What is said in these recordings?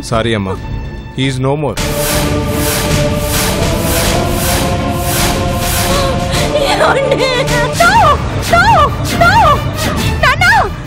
Sorry అమ్మా he's no more ఏమండి? No! No! No! నాన్న!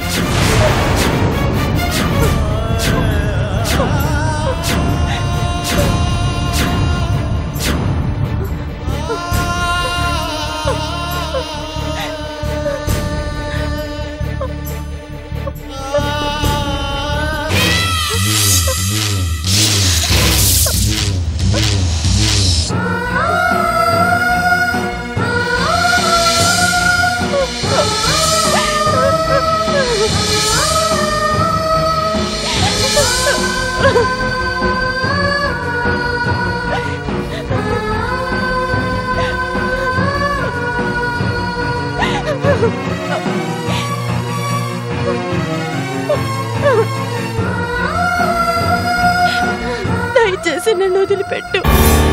దయచేసి నన్ను వదిలిపెట్టు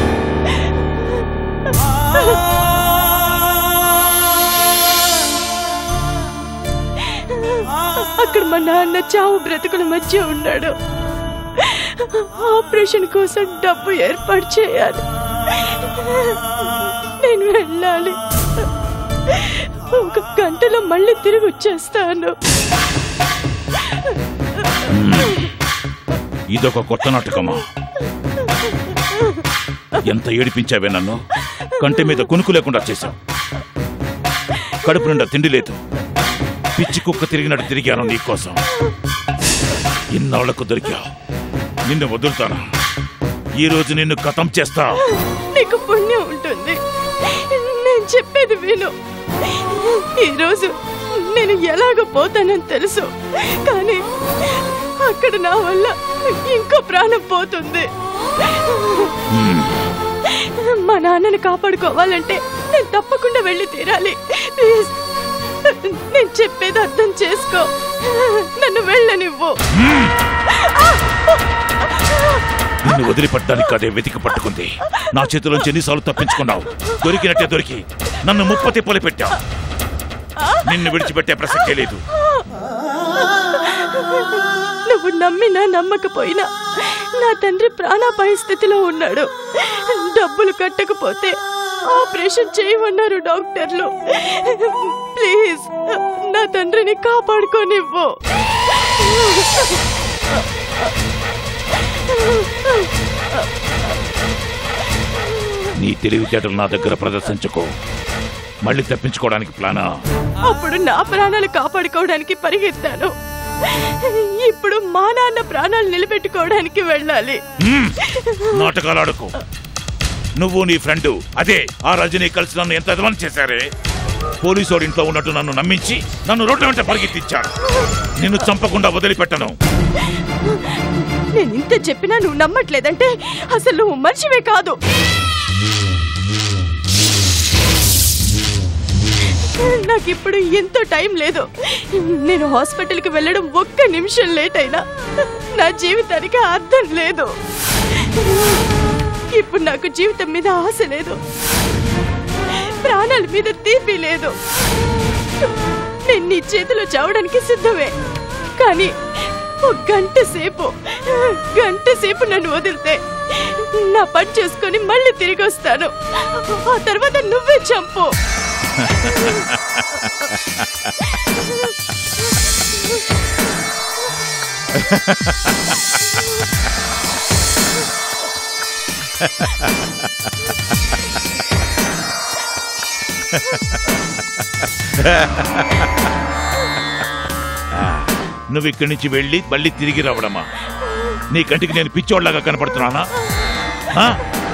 అక్కడ మా నాన్న చావు బ్రతుకుల మధ్య ఉన్నాడు ఆపరేషన్ కోసం డబ్బు ఏర్పాటు చేయాలి నేను వెళ్ళాలి ఒక గంటలో మళ్ళీ తిరిగి వచ్చేస్తాను ఇదొక కొత్త నాటకమా ఎంత ఏడిపించావే నన్ను కంటి మీద కునుకు లేకుండా చేశావు కడుపు నిండా తిండి లేదు పిచ్చి కుక్క తిరిగినట్టు తిరిగాను నీకోసం ఇన్నాళ్లకు దొరికా నిన్ను వదులుతానా ఈ రోజు నిన్ను కథం చేస్తా నీకు పుణ్యం ఉంటుంది నేను చెప్పేది విను ఈరోజు నేను ఎలాగ పోతానని తెలుసు కానీ అక్కడ నా వల్ల ఇంకో ప్రాణం పోతుంది మా నాన్నని కాపాడుకోవాలంటే నేను తప్పకుండా వెళ్ళి తీరాలి ప్లీజ్ నేను చెప్పేది అర్థం చేసుకో నన్ను వెళ్ళనివ్వు నిన్ను వదిలిపెట్టడానికి అదే వెతికి పట్టుకుంది నా చేతిలోంచి ఎన్నిసార్లు తప్పించుకున్నావు దొరికినట్టే దొరికి నన్ను ముప్పతి పొలి పెట్టావు నిన్ను విడిచిపెట్టే ప్రసక్తే లేదు నువ్వు నమ్మినా నమ్మకపోయినా నా తండ్రి ప్రాణాపాయ స్థితిలో ఉన్నాడు డబ్బులు కట్టకపోతే ఆపరేషన్ చేయమన్నారు డాక్టర్లు ప్లీజ్ నా తండ్రిని కాపాడుకోనివ్వు నీ తెలివితేటలు నా దగ్గర ప్రదర్శించుకో మళ్ళీ తప్పించుకోవడానికి ప్లానా అప్పుడు నా ప్రాణాలు కాపాడుకోవడానికి పరిగెత్తాను ఇప్పుడు మా నాన్న ప్రాణాలు నిలబెట్టుకోవడానికి వెళ్ళాలి హ్మ్. నాటకాలు ఆడుకో నువ్వు నీ ఫ్రెండ్ అదే ఆ రజనీ కలిసి నన్ను ఎంత అదమని చేశారే పోలీసోడు ఇంట్లో ఉన్నట్టు నన్ను నమ్మించి నన్ను రోడ్ల వెంట పరిగెత్తించాడు నిన్ను చంపకుండా వదిలిపెట్టను నేను ఇంత చెప్పినా నువ్వు నమ్మట్లేదంటే అసలు నువ్వు మనిషివే కాదు నాకు ఇప్పుడు ఎంతో టైం లేదు నేను హాస్పిటల్కి వెళ్ళడం ఒక్క నిమిషం లేట్ అయినా నా జీవితానికి అర్థం లేదు ఇప్పుడు నాకు జీవితం మీద ఆశ లేదు ప్రాణాల మీద తీపి లేదు నేను నీ చేతిలో చావడానికి సిద్ధమే కానీ ఒక గంట సేపు గంట సేపు నన్ను వదిలితే నా పని చేసుకొని మళ్ళీ తిరిగి వస్తాను ఆ తర్వాత నువ్వే చంపు నువ్వు ఇక్కడి నుంచి వెళ్ళి మళ్ళీ తిరిగి రావడమా నీ కంటికి నేను పిచ్చోళ్ళగా కనపడుతున్నానా ఆ?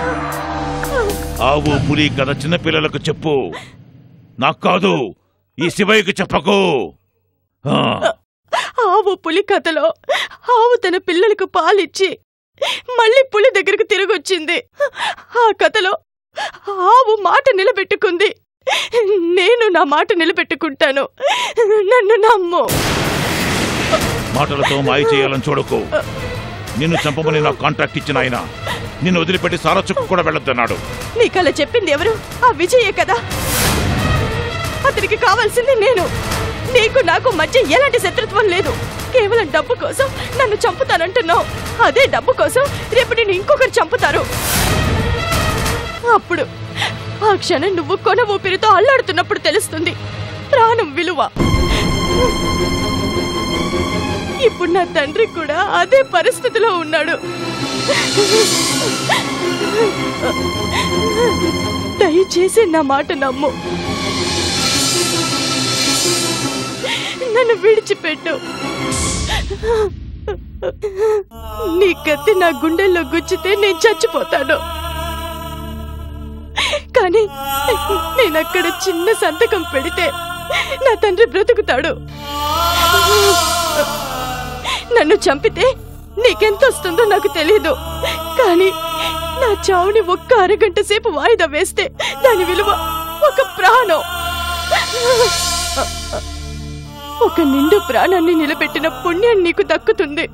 ఆవు పులి కథ చిన్నపిల్లలకు చెప్పు నాకు కాదు ఈ శివయ్యకు చెప్పకు ఆ, ఆవు పులి కథలో ఆవు తన పిల్లలకు పాలిచ్చి మళ్ళీ పులి దగ్గరకు తిరిగొచ్చింది ఆ కథలో ఆవు మాట నిలబెట్టుకుంది నేను నా మాట నిలబెట్టుకుంటాను నన్ను నమ్ము మాటలతో మాయ చేయాలని చూడకు నిన్ను చంపమని నాకు కాంట్రాక్ట్ ఇచ్చిన ఆయన నిన్ను వదిలిపెట్టి సారా చుక్కు కూడా వెళ్ళొద్దన్నాడు నీకు అలా చెప్పింది ఎవరు ఆ విజయే కదా అతనికి కావాల్సింది నేను నీకు నాకు మధ్య ఎలాంటి శత్రుత్వం లేదు కేవలం డబ్బు కోసం నన్ను చంపుతానంటున్నావు అదే డబ్బు కోసం రేపు నేను ఇంకొకరు చంపుతారు అప్పుడు ఆ క్షణం నువ్వు కొన ఊపిరితో అల్లాడుతున్నప్పుడు తెలుస్తుంది ప్రాణం విలువ ఇప్పుడు నా తండ్రి కూడా అదే పరిస్థితిలో ఉన్నాడు దయచేసి నా మాట నమ్ము నన్ను విడిచిపెట్టు నీ కత్తి నా గుండెల్లో గుచ్చితే నేను చచ్చిపోతాను కానీ నేను అక్కడ చిన్న సంతకం పెడితే నా తండ్రి బ్రతుకుతాడు నన్ను చంపితే నీకెంత వస్తుందో నాకు తెలీదు కానీ నా చావుని ఒక్క అరగంట సేపు వాయిదా వేస్తే దాని విలువ ఒక ప్రాణం ఒక నిండు ప్రాణాన్ని నిలబెట్టిన పుణ్యం నీకు దక్కుతుంది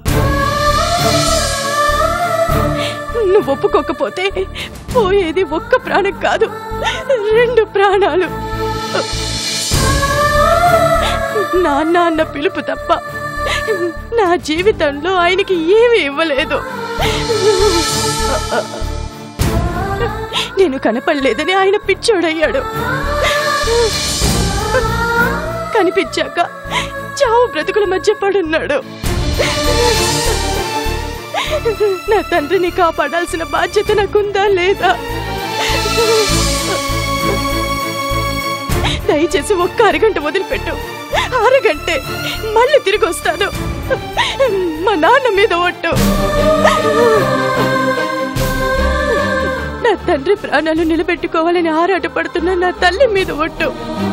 నువ్వు ఒప్పుకోకపోతే పోయేది ఒక్క ప్రాణం కాదు రెండు ప్రాణాలు నాన్న అన్న పిలుపు తప్ప నా జీవితంలో ఆయనకి ఏమీ ఇవ్వలేదు నేను కనపడలేదని ఆయన పిచ్చోడయ్యాడు కనిపించాక చావు బ్రతుకుల మధ్య పడున్నాడు నా తండ్రిని కాపాడాల్సిన బాధ్యత నాకుందా లేదా దయచేసి ఒక్క అరగంట వదిలిపెట్టు అరగంటే మళ్ళీ తిరిగి వస్తాను మా నాన్న మీద ఒట్టు నా తండ్రి ప్రాణాలు నిలబెట్టుకోవాలని ఆరాటపడుతున్న నా తల్లి మీద ఒట్టు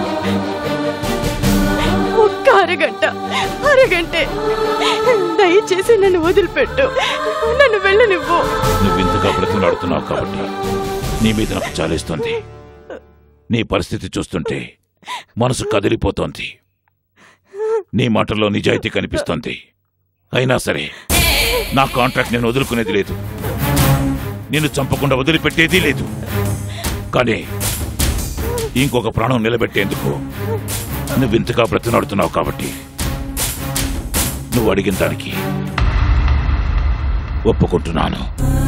ఒక్క అరగంట అరగంటే దయచేసి నన్ను వదిలిపెట్టు నన్ను వెళ్ళనివ్వు నువ్వు ఇంతగా బ్రతిమలాడుతున్నావు కాబట్టి నీ మీద నాకు చాలేస్తుంది నీ పరిస్థితి చూస్తుంటే మనసు కదిలిపోతోంది నీ మాటల్లో నిజాయితీ కనిపిస్తోంది అయినా సరే నా కాంట్రాక్ట్ నేను వదులుకునేది లేదు నిన్ను చంపకుండా వదిలిపెట్టేది లేదు కానీ ఇంకొక ప్రాణం నిలబెట్టేందుకు నువ్వు ఇంతగా బ్రతినాడుతున్నావు కాబట్టి నువ్వు అడిగిన దానికి ఒప్పుకుంటున్నాను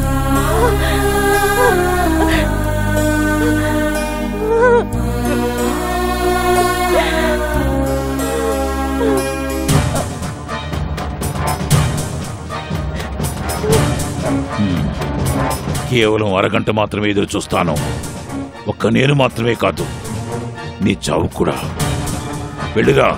కేవలం అరగంట మాత్రమే ఎదురు చూస్తాను ఒక్క నేను మాత్రమే కాదు నీ చావు కూడా వెళ్ళిరా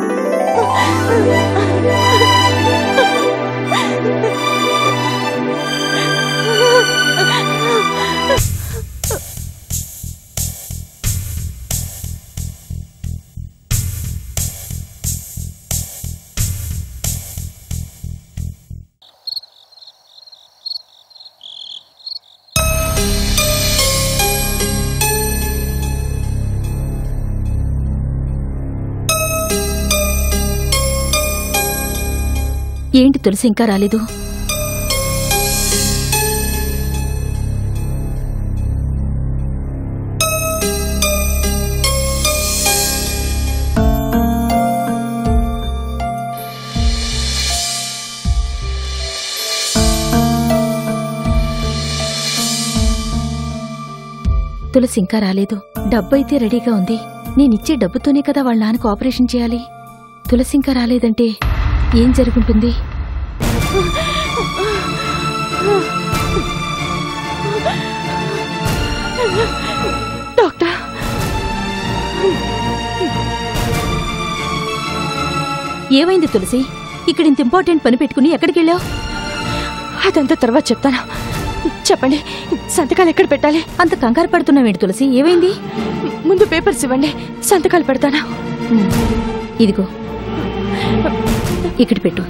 ఏంటి తులసి ఇంకా రాలేదు తులసి ఇంకా రాలేదు డబ్బు అయితే రెడీగా ఉంది నేనిచ్చే డబ్బుతోనే కదా వాళ్ళ నాన్నకు ఆపరేషన్ చేయాలి తులసి ఇంకా రాలేదంటే ఏం జరుగుంటుంది డాక్టర్ ఏమైంది తులసి ఇక్కడ ఇంత ఇంపార్టెంట్ పని పెట్టుకుని ఎక్కడికి వెళ్ళావు అదంతా తర్వాత చెప్తాను చెప్పండి సంతకాలు ఎక్కడ పెట్టాలి అంత కంగారు పడుతున్నావేంటి తులసి ఏమైంది ముందు పేపర్స్ ఇవ్వండి సంతకాలు పెడతాను ఉమ్, ఇదిగో ఇక్కడ పెట్టు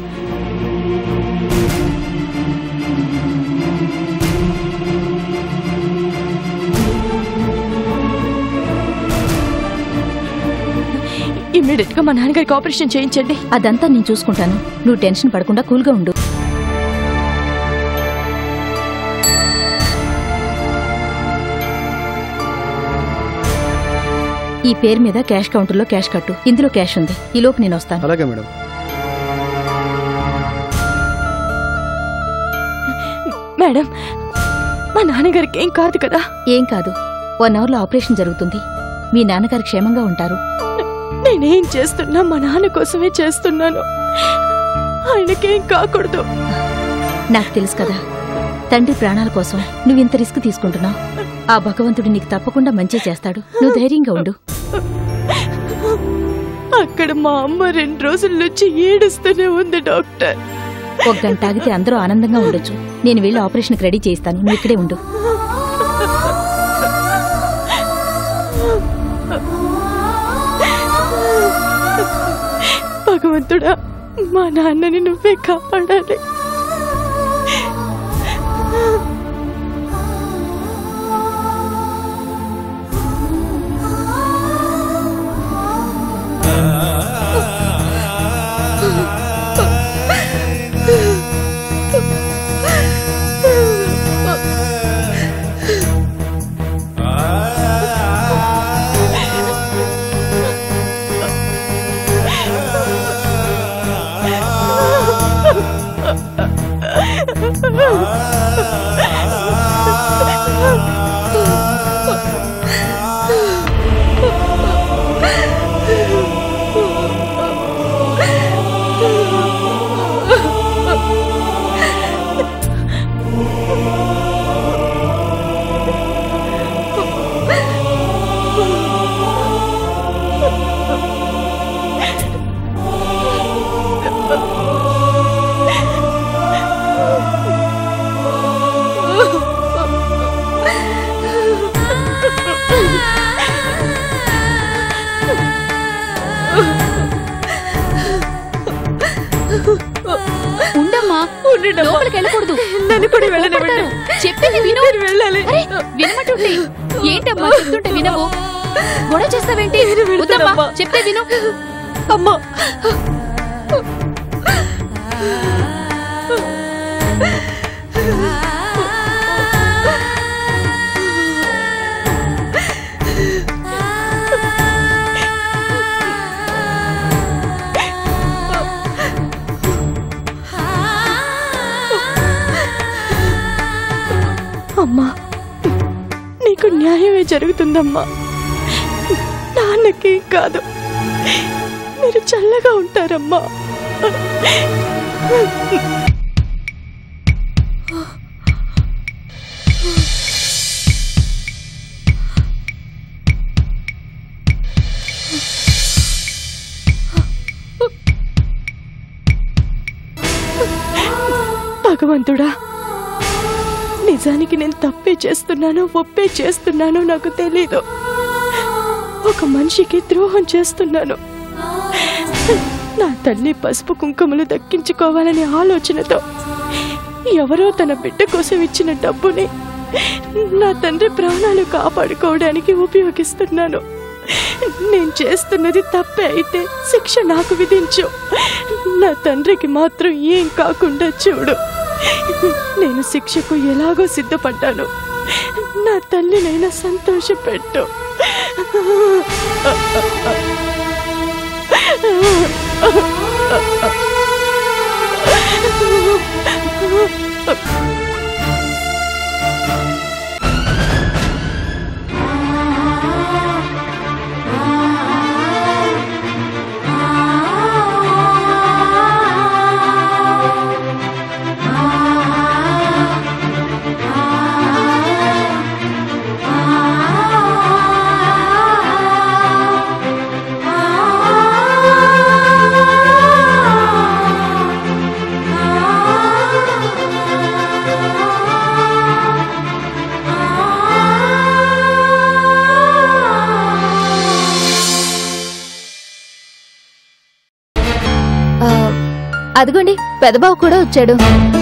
ఇమ్మీడియట్ గా మా నాన్నగారికి ఆపరేషన్ చేయించండి అదంతా నేను చూసుకుంటాను నువ్వు టెన్షన్ పడకుండా కూల్గా ఉండు ఈ పేరు మీద క్యాష్ కౌంటర్లో క్యాష్ కట్టు ఇందులో క్యాష్ ఉంది ఈ లోపు నేను వస్తాను అలాగే మేడం మేడం మా నాన్నగారికి ఏం కాదు కదా ఏం కాదు వన్ అవర్లో ఆపరేషన్ జరుగుతుంది మీ నాన్నగారు క్షేమంగా ఉంటారు నేనేం చేస్తున్నా మా నాన్న కోసమే చేస్తున్నాను ఆయనకేం కాకూడదు నాకు తెలుసు కదా తండ్రి ప్రాణాల కోసం నువ్వింత రిస్క్ తీసుకుంటున్నావు ఆ భగవంతుడు నీకు తప్పకుండా మంచి చేస్తాడు నువ్వు ధైర్యంగా ఉండు అక్కడ మా అమ్మ రెండు రోజుల నుంచి ఏడుస్తూనే ఉంది డాక్టర్ ఒక గంట ఆగితే అందరూ ఆనందంగా ఉండొచ్చు నేను వెళ్ళి ఆపరేషన్కి రెడీ చేయిస్తాను నువ్వు ఇక్కడే ఉండు భగవంతుడా మా నాన్నని నువ్వే కాపాడాలి ఉండమ్మా ఉండమ్మా. లోపలికి వెళ్ళకూడదు నన్ను కూడా వెళ్ళనివ్వండి. చెప్పేది విను నేను వెళ్ళాలి అరే వినమంటుంటే ఏంటమ్మా చెప్తుంటే వినవు గొడవ చేస్తావేంటి నేను వెళ్తానమ్మా. వద్దమ్మా చెప్తే విను అమ్మా అమ్మా నీకు న్యాయమే జరుగుతుందమ్మా నాన్నకి కాదు మీరు చల్లగా ఉంటారమ్మా భగవంతుడా నిజానికి నేను తప్పే చేస్తున్నానో ఒప్పే చేస్తున్నానో నాకు తెలీదు ఒక మనిషికి ద్రోహం చేస్తున్నాను నా తల్లి పసుపు కుంకుమలు దక్కించుకోవాలనే ఆలోచనతో ఎవరో తన బిడ్డ కోసం ఇచ్చిన డబ్బుని నా తండ్రి ప్రాణాలు కాపాడుకోవడానికి ఉపయోగిస్తున్నాను నేను చేస్తున్నది తప్పే అయితే శిక్ష నాకు విధించు నా తండ్రికి మాత్రం ఏం కాకుండా చూడు నేను శిక్షకు ఎలాగో సిద్ధపడ్డాను నా తల్లినైనా సంతోషపెట్టు అదిగోండి పెదబాబు కూడా వచ్చాడు